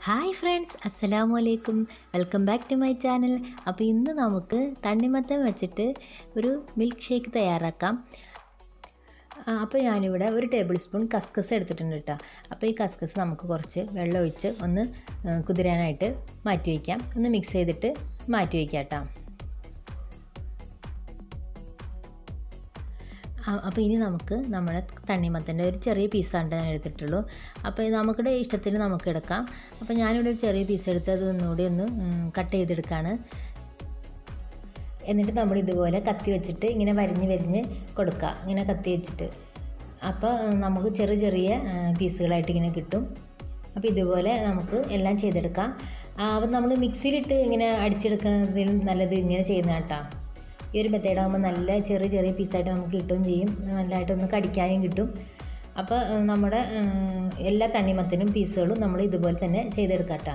hi friends അസ്സലാമു അലൈക്കും welcome back to my channel അപ്പോൾ ഇന്ന് നമുക്ക് തണ്ണിമത്തൻ വെച്ചിട്ട് ഒരു മിൽക്ക് ഷേക്ക് തയ്യാറാക്കാം ആ, അപ്പോൾ ഞാനിവിടെ ഒരു ടേബിൾ സ്പൂൺ കസ്കസ് എടുത്തിട്ടുണ്ട് കേട്ടോ അപ്പോൾ ഈ കസ്കസ് നമുക്ക് കുറച്ച് വെള്ളം ഒഴിച്ച് ഒന്ന് ആ, കുതിരാനായിട്ട് മാറ്റി വയ്ക്കാം ഒന്ന് മിക്സ് ചെയ്തിട്ട് മാറ്റി വയ്ക്കാം കേട്ടോ അപ്പോൾ ഇനി നമുക്ക് നമ്മുടെ തണ്ണിമത്തൻ്റെ ഒരു ചെറിയ പീസാണ് ഞാൻ എടുത്തിട്ടുള്ളൂ അപ്പോൾ ഇത് നമുക്കിടെ ഇഷ്ടത്തിന് നമുക്ക് എടുക്കാം അപ്പോൾ ഞാനിവിടെ ഒരു ചെറിയ പീസ് എടുത്ത് അത് ഒന്നുകൂടി ഒന്ന് കട്ട് ചെയ്തെടുക്കുകയാണ് എന്നിട്ട് നമ്മൾ ഇതുപോലെ കത്തി വെച്ചിട്ട് ഇങ്ങനെ വരിഞ്ഞ് വരിഞ്ഞ് കൊടുക്കുക ഇങ്ങനെ കത്തി വെച്ചിട്ട് അപ്പോൾ നമുക്ക് ചെറിയ ചെറിയ പീസുകളായിട്ട് ഇങ്ങനെ കിട്ടും അപ്പോൾ ഇതുപോലെ നമുക്ക് എല്ലാം ചെയ്തെടുക്കാം അപ്പം നമ്മൾ മിക്സിയിലിട്ട് ഇങ്ങനെ അടിച്ചെടുക്കുന്നതിലും നല്ലത് ഇങ്ങനെ ചെയ്യുന്ന കേട്ടോ ഈ ഒരു മെത്തേഡാകുമ്പോൾ നല്ല ചെറിയ ചെറിയ പീസായിട്ട് നമുക്ക് കിട്ടുകയും ചെയ്യും നല്ലതായിട്ടൊന്ന് കടിക്കാനും കിട്ടും അപ്പോൾ നമ്മുടെ എല്ലാ തണ്ണിമത്തനും പീസുകളും നമ്മൾ ഇതുപോലെ തന്നെ ചെയ്തെടുക്കാം കേട്ടോ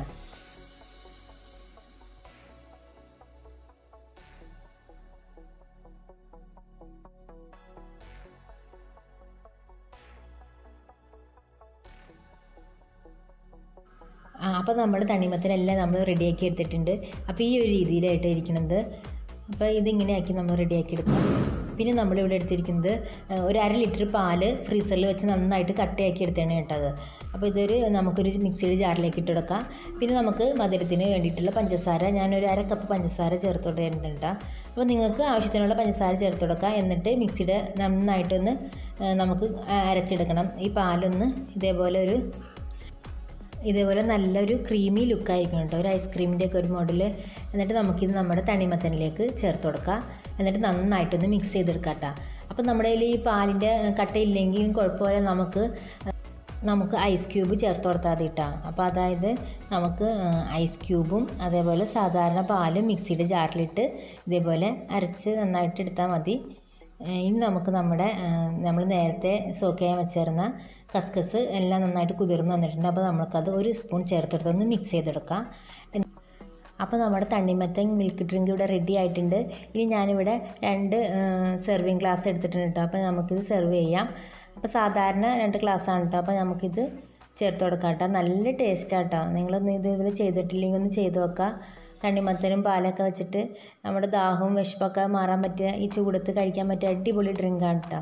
ആ അപ്പോൾ നമ്മൾ തണ്ണിമത്തനെല്ലാം നമ്മൾ റെഡിയാക്കി എടുത്തിട്ടുണ്ട് അപ്പോൾ ഈ ഒരു രീതിയിലായിട്ട് ഇരിക്കുന്നത് അപ്പോൾ ഇതിങ്ങനെയാക്കി നമ്മൾ റെഡിയാക്കി എടുക്കാം പിന്നെ നമ്മളിവിടെ എടുത്തിരിക്കുന്നത് ഒരു അര ലിറ്റർ പാല് ഫ്രീസറിൽ വെച്ച് നന്നായിട്ട് കട്ടയാക്കി എടുത്താണ് കേട്ടത് അപ്പോൾ ഇതൊരു നമുക്കൊരു മിക്സിയുടെ ജാറിലേക്ക് ഇട്ടെടുക്കാം പിന്നെ നമുക്ക് മധുരത്തിന് വേണ്ടിയിട്ടുള്ള പഞ്ചസാര ഞാനൊരു അര കപ്പ് പഞ്ചസാര ചേർത്ത് കൊടുക്കുന്നുണ്ട് അപ്പോൾ നിങ്ങൾക്ക് ആവശ്യത്തിനുള്ള പഞ്ചസാര ചേർത്ത് കൊടുക്കാം എന്നിട്ട് മിക്സിയുടെ നന്നായിട്ടൊന്ന് നമുക്ക് അരച്ചെടുക്കണം ഈ പാലൊന്ന് ഇതേപോലെ ഒരു ഇതേപോലെ നല്ലൊരു ക്രീമി ലുക്കായിരിക്കും കേട്ടോ ഒരു ഐസ്ക്രീമിൻ്റെ ഒക്കെ ഒരു മോഡൽ എന്നിട്ട് നമുക്കിത് നമ്മുടെ തണിമത്തനിലേക്ക് ചേർത്ത് കൊടുക്കാം എന്നിട്ട് നന്നായിട്ടൊന്ന് മിക്സ് ചെയ്തെടുക്കാം കേട്ടോ അപ്പോൾ നമ്മുടെ കയ്യിൽ ഈ പാലിൻ്റെ കട്ടയില്ലെങ്കിൽ കുഴപ്പമില്ല നമുക്ക് നമുക്ക് ഐസ് ക്യൂബ് ചേർത്ത് കൊടുത്താൽ മതി കേട്ടോ അപ്പോൾ അതായത് നമുക്ക് ഐസ് ക്യൂബും അതേപോലെ സാധാരണ പാലും മിക്സിയുടെ ജാറിലിട്ട് ഇതേപോലെ അരച്ച് നന്നായിട്ട് എടുത്താൽ മതി ഇനി നമുക്ക് നമ്മുടെ നമ്മൾ നേരത്തെ സോക്ക് ചെയ്യാൻ വെച്ചിരുന്ന കസ്കസ് എല്ലാം നന്നായിട്ട് കുതിർന്ന് വന്നിട്ടുണ്ട് അപ്പോൾ നമുക്കത് ഒരു സ്പൂൺ ചേർത്തെടുത്തൊന്ന് മിക്സ് ചെയ്തെടുക്കാം അപ്പോൾ നമ്മുടെ തണ്ണിമത്തൻ മിൽക്ക് ഡ്രിങ്ക് ഇവിടെ റെഡി ആയിട്ടുണ്ട് ഇനി ഞാനിവിടെ രണ്ട് സെർവിങ് ഗ്ലാസ് എടുത്തിട്ടുണ്ട് കേട്ടോ അപ്പോൾ നമുക്കിത് സെർവ് ചെയ്യാം അപ്പോൾ സാധാരണ രണ്ട് ഗ്ലാസ്സാണ് കേട്ടോ അപ്പോൾ നമുക്കിത് ചേർത്ത് കൊടുക്കാം കേട്ടോ നല്ല ടേസ്റ്റാണ് കേട്ടോ നിങ്ങളൊന്ന് ഇതുപോലെ ചെയ്തിട്ടില്ലെങ്കിൽ ഒന്ന് ചെയ്ത് നോക്കാം തണ്ണിമത്തനും പാലൊക്കെ വെച്ചിട്ട് നമ്മുടെ ദാഹവും വിശപ്പൊക്കെ മാറാൻ പറ്റിയ ഈ ചൂടത്ത് കഴിക്കാൻ പറ്റിയ അടിപൊളി ഡ്രിങ്കാണ് കേട്ടോ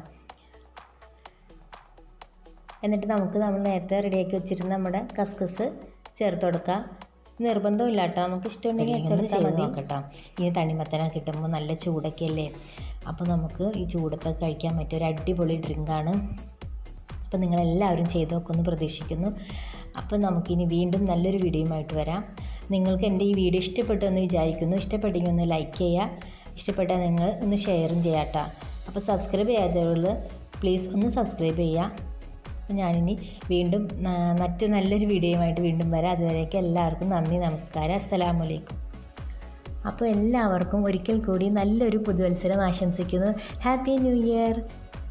എന്നിട്ട് നമുക്ക് നമ്മൾ നേരത്തെ റെഡിയാക്കി വെച്ചിരുന്ന നമ്മുടെ കസ്കസ് ചേർത്ത് കൊടുക്കുക നിർബന്ധമില്ല കേട്ടോ നമുക്ക് ഇഷ്ടമുണ്ടെങ്കിൽ വെച്ചെടുത്താൽ മതി നോക്കട്ടോ ഇനി തണ്ണിമത്തന കിട്ടുമ്പോൾ നല്ല ചൂടൊക്കെ അല്ലേ അപ്പോൾ നമുക്ക് ഈ ചൂടത്തൊക്കെ കഴിക്കാൻ പറ്റിയ ഒരു അടിപൊളി ഡ്രിങ്കാണ് അപ്പോൾ നിങ്ങളെല്ലാവരും ചെയ്ത് നോക്കുമെന്ന് പ്രതീക്ഷിക്കുന്നു അപ്പോൾ നമുക്കിനി വീണ്ടും നല്ലൊരു വീഡിയോയുമായിട്ട് വരാം നിങ്ങൾക്ക് എൻ്റെ ഈ വീഡിയോ ഇഷ്ടപ്പെട്ടു എന്ന് വിചാരിക്കുന്നു ഇഷ്ടപ്പെട്ടെങ്കിൽ ഒന്ന് ലൈക്ക് ചെയ്യുക ഇഷ്ടപ്പെട്ടാൽ നിങ്ങൾ ഒന്ന് ഷെയറും ചെയ്യാട്ടോ അപ്പോൾ സബ്സ്ക്രൈബ് ചെയ്യാത്തവർ പ്ലീസ് ഒന്ന് സബ്സ്ക്രൈബ് ചെയ്യുക അപ്പോൾ ഞാനിനി വീണ്ടും മറ്റ് നല്ലൊരു വീഡിയോയുമായിട്ട് വീണ്ടും വരാം അതുവരേക്കും എല്ലാവർക്കും നന്ദി നമസ്കാരം അസ്സലാമലൈക്കും അപ്പോൾ എല്ലാവർക്കും ഒരിക്കൽ കൂടി നല്ലൊരു പുതുവത്സരം ആശംസിക്കുന്നു ഹാപ്പി ന്യൂ ഇയർ